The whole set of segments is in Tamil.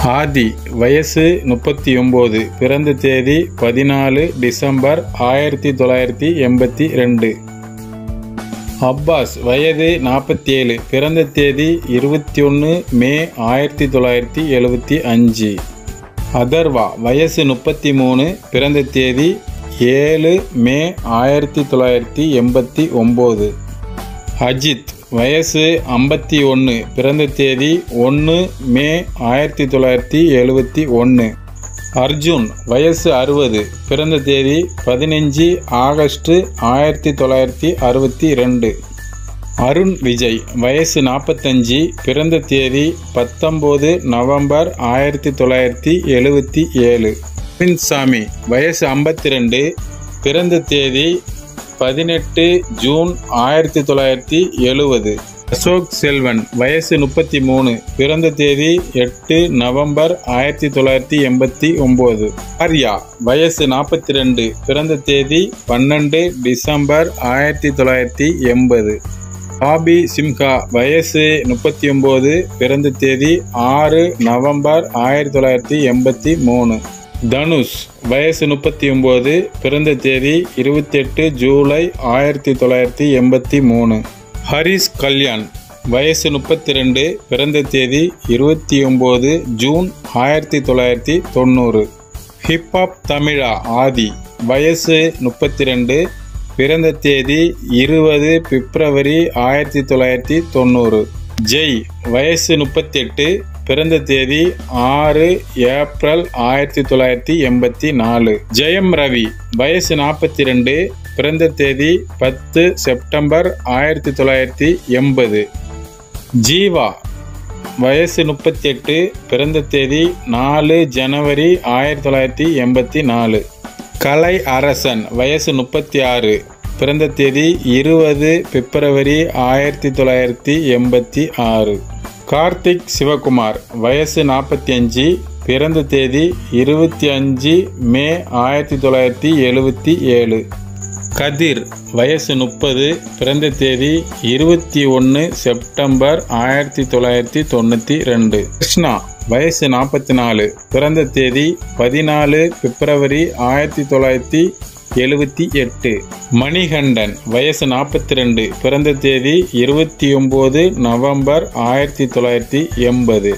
ஆதி வயசு முப்பத்தி ஒம்பது பிறந்த தேதி பதினாலு டிசம்பர் ஆயிரத்தி தொள்ளாயிரத்தி எண்பத்தி ரெண்டு அப்பாஸ் வயது நாற்பத்தி ஏழு பிறந்த தேதி இருபத்தி ஒன்று மே ஆயிரத்தி தொள்ளாயிரத்தி எழுபத்தி அஞ்சு அதர்வா வயசு முப்பத்தி மூணு பிறந்த தேதி ஏழு மே ஆயிரத்தி தொள்ளாயிரத்தி எண்பத்தி ஒம்பது அஜித் வயசு ஐம்பத்தி ஒன்று பிறந்த தேதி ஒன்று மே ஆயிரத்தி தொள்ளாயிரத்தி எழுபத்தி ஒன்று அர்ஜுன் வயசு அறுபது பிறந்த தேதி பதினஞ்சு ஆகஸ்ட் ஆயிரத்தி தொள்ளாயிரத்தி அறுபத்தி ரெண்டு அருண் விஜய் வயசு நாற்பத்தஞ்சு பிறந்த தேதி பத்தொம்போது நவம்பர் ஆயிரத்தி தொள்ளாயிரத்தி எழுபத்தி ஏழு சாமி வயசு ஐம்பத்தி ரெண்டு பிறந்த தேதி பதினெட்டு ஜூன் ஆயிரத்தி தொள்ளாயிரத்தி எழுவது அசோக் செல்வன் வயசு முப்பத்தி மூணு பிறந்த தேதி எட்டு நவம்பர் ஆயிரத்தி தொள்ளாயிரத்தி எண்பத்தி ஒம்பது ஆர்யா வயசு நாற்பத்தி ரெண்டு பிறந்த தேதி பன்னெண்டு டிசம்பர் ஆயிரத்தி தொள்ளாயிரத்தி எண்பது பாபி சிம்ஹா வயசு முப்பத்தி ஒம்பது பிறந்த தேதி ஆறு நவம்பர் ஆயிரத்தி தொள்ளாயிரத்தி எண்பத்தி மூணு தனுஷ் வயசு முப்பத்தி ஒம்பது பிறந்த தேதி இருபத்தி எட்டு ஜூலை ஆயிரத்தி தொள்ளாயிரத்தி எண்பத்தி மூணு ஹரிஷ் கல்யாண் வயசு முப்பத்தி ரெண்டு பிறந்த தேதி இருபத்தி ஒம்பது ஜூன் ஆயிரத்தி தொள்ளாயிரத்தி தொண்ணூறு ஹிப்ஹாப் தமிழா ஆதி வயசு முப்பத்தி ரெண்டு பிறந்த தேதி இருபது பிப்ரவரி ஆயிரத்தி தொள்ளாயிரத்தி தொண்ணூறு ஜெய் வயசு முப்பத்தி எட்டு பிறந்த தேதி ஆறு ஏப்ரல் ஆயிரத்தி தொள்ளாயிரத்தி எண்பத்தி நாலு ஜெயம் ரவி வயசு நாற்பத்தி ரெண்டு பிறந்த தேதி பத்து செப்டம்பர் ஆயிரத்தி தொள்ளாயிரத்தி எண்பது ஜீவா வயசு முப்பத்தி எட்டு பிறந்த தேதி நாலு ஜனவரி ஆயிரத்தி தொள்ளாயிரத்தி எண்பத்தி நாலு கலை அரசன் வயசு முப்பத்தி ஆறு பிறந்த தேதி இருபது பிப்ரவரி ஆயிரத்தி தொள்ளாயிரத்தி எண்பத்தி ஆறு கார்த்திக் சிவகுமார் வயசு நாற்பத்தி அஞ்சு பிறந்த தேதி இருபத்தி அஞ்சு மே ஆயிரத்தி தொள்ளாயிரத்தி எழுபத்தி ஏழு கதிர் வயசு முப்பது பிறந்த தேதி இருபத்தி ஒன்று செப்டம்பர் ஆயிரத்தி தொள்ளாயிரத்தி தொண்ணூற்றி ரெண்டு கிருஷ்ணா வயசு நாற்பத்தி நாலு பிறந்த தேதி பதினாலு பிப்ரவரி ஆயிரத்தி தொள்ளாயிரத்தி எழுபத்தி எட்டு மணிகண்டன் வயசு நாற்பத்தி ரெண்டு பிறந்த தேதி இருபத்தி ஒம்பது நவம்பர் ஆயிரத்தி தொள்ளாயிரத்தி எண்பது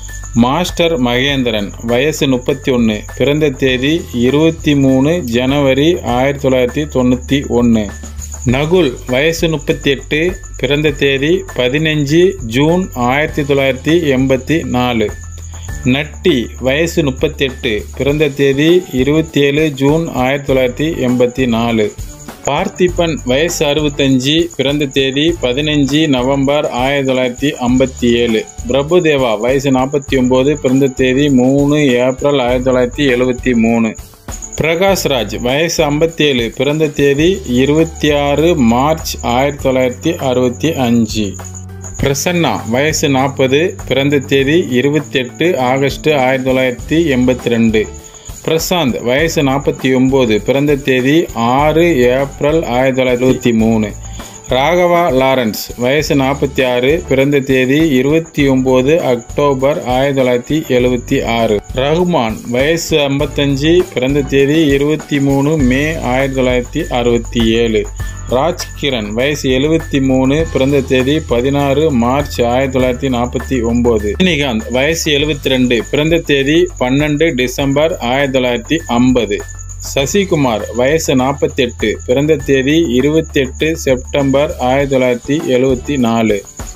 மாஸ்டர் மகேந்திரன் வயசு முப்பத்தி ஒன்று பிறந்த தேதி இருபத்தி மூணு ஜனவரி ஆயிரத்தி தொள்ளாயிரத்தி தொண்ணூற்றி ஒன்று நகுல் வயசு முப்பத்தி எட்டு பிறந்த தேதி பதினஞ்சு ஜூன் ஆயிரத்தி தொள்ளாயிரத்தி எண்பத்தி நாலு நட்டி வயசு முப்பத்தெட்டு பிறந்த தேதி இருபத்தி ஏழு ஜூன் ஆயிரத்தி தொள்ளாயிரத்தி எண்பத்தி நாலு பார்த்திபன் வயசு அறுபத்தஞ்சு பிறந்த தேதி பதினஞ்சு நவம்பர் ஆயிரத்தி தொள்ளாயிரத்தி ஐம்பத்தி ஏழு பிரபுதேவா வயசு நாற்பத்தி ஒம்பது பிறந்த தேதி மூணு ஏப்ரல் ஆயிரத்தி தொள்ளாயிரத்தி எழுபத்தி மூணு பிரகாஷ்ராஜ் வயசு ஐம்பத்தேழு பிறந்த தேதி இருபத்தி ஆறு மார்ச் ஆயிரத்தி தொள்ளாயிரத்தி அறுபத்தி அஞ்சு பிரசன்னா வயசு நாற்பது பிறந்த தேதி இருபத்தெட்டு ஆகஸ்ட் ஆயிரத்தி தொள்ளாயிரத்தி எண்பத்தி ரெண்டு பிரசாந்த் வயசு நாற்பத்தி ஒம்பது பிறந்த தேதி ஆறு ஏப்ரல் ஆயிரத்தி தொள்ளாயிரத்தி இருபத்தி மூணு ராகவா லாரன்ஸ் வயசு நாற்பத்தி ஆறு பிறந்த தேதி இருபத்தி ஒம்பது அக்டோபர் ஆயிரத்தி தொள்ளாயிரத்தி எழுபத்தி ஆறு ரஹ்மான் வயசு ஐம்பத்தஞ்சு பிறந்த தேதி இருபத்தி மூணு மே ஆயிரத்தி தொள்ளாயிரத்தி அறுபத்தி ஏழு ராஜ்கிரண் வயசு எழுபத்தி மூணு பிறந்த தேதி பதினாறு மார்ச் ஆயிரத்தி தொள்ளாயிரத்தி நாற்பத்தி ஒம்பது ரஜினிகாந்த் வயசு எழுபத்தி ரெண்டு பிறந்த தேதி பன்னெண்டு டிசம்பர் ஆயிரத்தி தொள்ளாயிரத்தி ஐம்பது சசிகுமார் வயசு நாற்பத்தெட்டு பிறந்த தேதி இருபத்தெட்டு செப்டம்பர் ஆயிரத்தி தொள்ளாயிரத்தி எழுபத்தி நாலு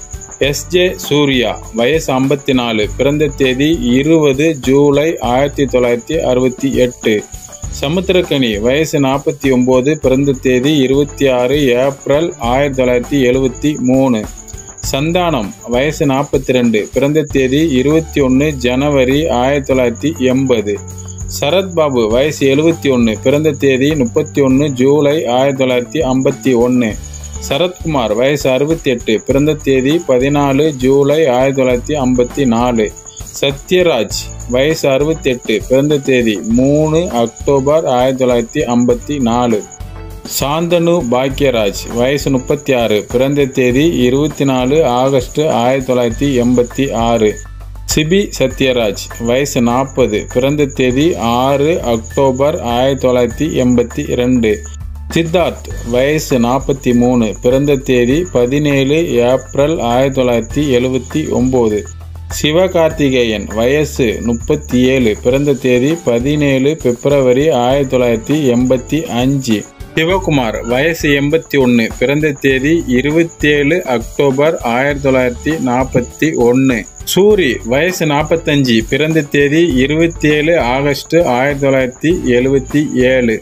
எஸ்ஜே சூர்யா வயசு ஐம்பத்தி நாலு பிறந்த தேதி இருபது ஜூலை ஆயிரத்தி தொள்ளாயிரத்தி அறுபத்தி எட்டு சமுத்திரக்கனி வயசு நாற்பத்தி ஒம்பது பிறந்த தேதி இருபத்தி ஆறு ஏப்ரல் ஆயிரத்தி தொள்ளாயிரத்தி எழுபத்தி மூணு சந்தானம் வயசு நாற்பத்தி ரெண்டு பிறந்த தேதி இருபத்தி ஒன்று ஜனவரி ஆயிரத்தி தொள்ளாயிரத்தி எண்பது சரத்பாபு வயசு எழுபத்தி ஒன்று பிறந்த தேதி முப்பத்தி ஒன்று ஜூலை ஆயிரத்தி தொள்ளாயிரத்தி ஐம்பத்தி ஒன்று சரத்குமார் வயசு அறுபத்தி எட்டு பிறந்த தேதி பதினாலு ஜூலை ஆயிரத்தி தொள்ளாயிரத்தி ஐம்பத்தி நாலு சத்யராஜ் வயசு அறுபத்தி எட்டு பிறந்த தேதி மூணு அக்டோபர் ஆயிரத்தி தொள்ளாயிரத்தி ஐம்பத்தி நாலு சாந்தனு பாக்யராஜ் வயசு முப்பத்தி ஆறு பிறந்த தேதி இருபத்தி நாலு ஆகஸ்ட் ஆயிரத்தி தொள்ளாயிரத்தி எண்பத்தி ஆறு சிபி சத்யராஜ் வயசு நாற்பது பிறந்த தேதி ஆறு அக்டோபர் ஆயிரத்தி தொள்ளாயிரத்தி எண்பத்தி ரெண்டு சித்தார்த் வயசு நாற்பத்தி மூணு பிறந்த தேதி பதினேழு ஏப்ரல் ஆயிரத்தி தொள்ளாயிரத்தி எழுபத்தி ஒம்பது சிவகார்த்திகேயன் வயசு முப்பத்தி ஏழு பிறந்த தேதி பதினேழு பிப்ரவரி ஆயிரத்தி தொள்ளாயிரத்தி எண்பத்தி அஞ்சு சிவகுமார் வயசு எண்பத்தி ஒன்று பிறந்த தேதி இருபத்தேழு அக்டோபர் ஆயிரத்தி தொள்ளாயிரத்தி நாற்பத்தி ஒன்று சூரி வயசு நாற்பத்தஞ்சு பிறந்த தேதி இருபத்தேழு ஆகஸ்ட் ஆயிரத்தி தொள்ளாயிரத்தி எழுபத்தி ஏழு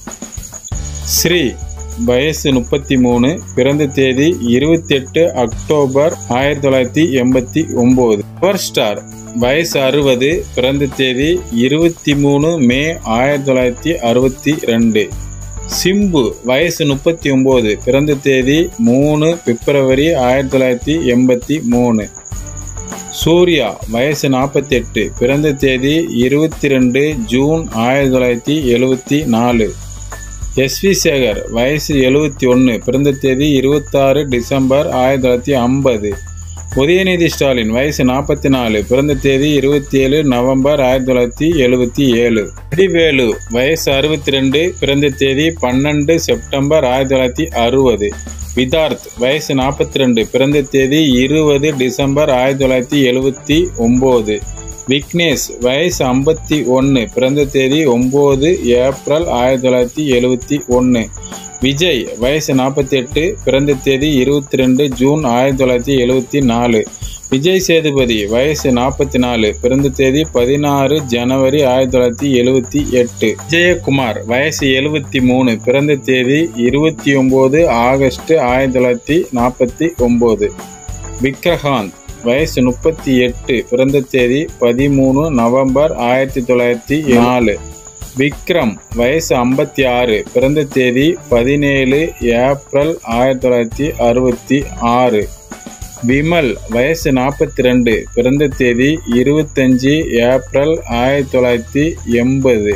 ஸ்ரீ வயசு முப்பத்தி மூணு பிறந்த தேதி இருபத்தெட்டு அக்டோபர் ஆயிரத்தி தொள்ளாயிரத்தி எண்பத்தி ஒம்பது பவர் ஸ்டார் வயசு அறுபது பிறந்த தேதி இருபத்தி மூணு மே ஆயிரத்தி தொள்ளாயிரத்தி அறுபத்தி ரெண்டு சிம்பு வயசு முப்பத்தி ஒம்பது பிறந்த தேதி மூணு பிப்ரவரி ஆயிரத்தி தொள்ளாயிரத்தி எண்பத்தி மூணு சூர்யா வயசு நாற்பத்தெட்டு பிறந்த தேதி இருபத்தி ரெண்டு ஜூன் ஆயிரத்தி தொள்ளாயிரத்தி எழுபத்தி நாலு எஸ்வி சேகர் வயசு எழுபத்தி ஒன்று பிறந்த தேதி இருபத்தாறு டிசம்பர் ஆயிரத்தி தொள்ளாயிரத்தி ஐம்பது உதயநிதி ஸ்டாலின் வயசு நாற்பத்தி நாலு பிறந்த தேதி இருபத்தி ஏழு நவம்பர் ஆயிரத்தி தொள்ளாயிரத்தி எழுபத்தி ஏழு வடிவேலு வயசு அறுபத்தி ரெண்டு பிறந்த தேதி பன்னெண்டு செப்டம்பர் ஆயிரத்தி தொள்ளாயிரத்தி அறுபது விதார்த் வயசு நாற்பத்தி ரெண்டு பிறந்த தேதி இருபது டிசம்பர் ஆயிரத்தி தொள்ளாயிரத்தி எழுபத்தி ஒம்பது விக்னேஷ் வயசு ஐம்பத்தி ஒன்று பிறந்த தேதி ஒம்பது ஏப்ரல் ஆயிரத்தி தொள்ளாயிரத்தி எழுபத்தி ஒன்று விஜய் வயசு நாற்பத்தி எட்டு பிறந்த தேதி இருபத்தி ரெண்டு ஜூன் ஆயிரத்தி தொள்ளாயிரத்தி எழுபத்தி நாலு விஜய் சேதுபதி வயசு நாற்பத்தி நாலு பிறந்த தேதி பதினாறு ஜனவரி ஆயிரத்தி தொள்ளாயிரத்தி எழுபத்தி எட்டு விஜயகுமார் வயசு எழுபத்தி மூணு பிறந்த தேதி இருபத்தி ஒம்பது ஆகஸ்ட் ஆயிரத்தி தொள்ளாயிரத்தி நாற்பத்தி ஒம்பது விக்ரகாந்த் வயசு முப்பத்தி எட்டு பிறந்த தேதி பதிமூணு நவம்பர் ஆயிரத்தி தொள்ளாயிரத்தி நாலு விக்ரம் வயசு ஐம்பத்தி ஆறு பிறந்த தேதி பதினேழு ஏப்ரல் ஆயிரத்தி தொள்ளாயிரத்தி அறுபத்தி ஆறு விமல் வயசு நாற்பத்தி ரெண்டு பிறந்த தேதி இருபத்தஞ்சி ஏப்ரல் ஆயிரத்தி தொள்ளாயிரத்தி எண்பது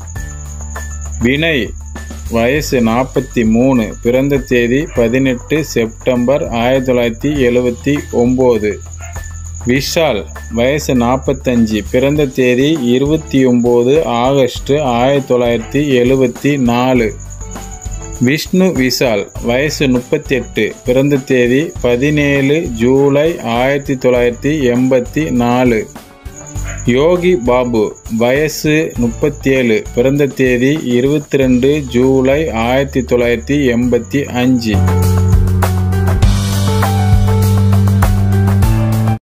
வினய் வயசு நாற்பத்தி மூணு பிறந்த தேதி பதினெட்டு செப்டம்பர் ஆயிரத்தி தொள்ளாயிரத்தி எழுபத்தி ஒம்பது விஷால் வயசு நாற்பத்தஞ்சு பிறந்த தேதி இருபத்தி ஒம்பது ஆகஸ்ட் ஆயிரத்தி தொள்ளாயிரத்தி எழுபத்தி நாலு விஷ்ணு விஷால் வயசு முப்பத்தி எட்டு பிறந்த தேதி பதினேழு ஜூலை ஆயிரத்தி தொள்ளாயிரத்தி எண்பத்தி நாலு யோகி பாபு வயசு முப்பத்தி ஏழு பிறந்த தேதி இருபத்தி ரெண்டு ஜூலை ஆயிரத்தி தொள்ளாயிரத்தி எண்பத்தி அஞ்சு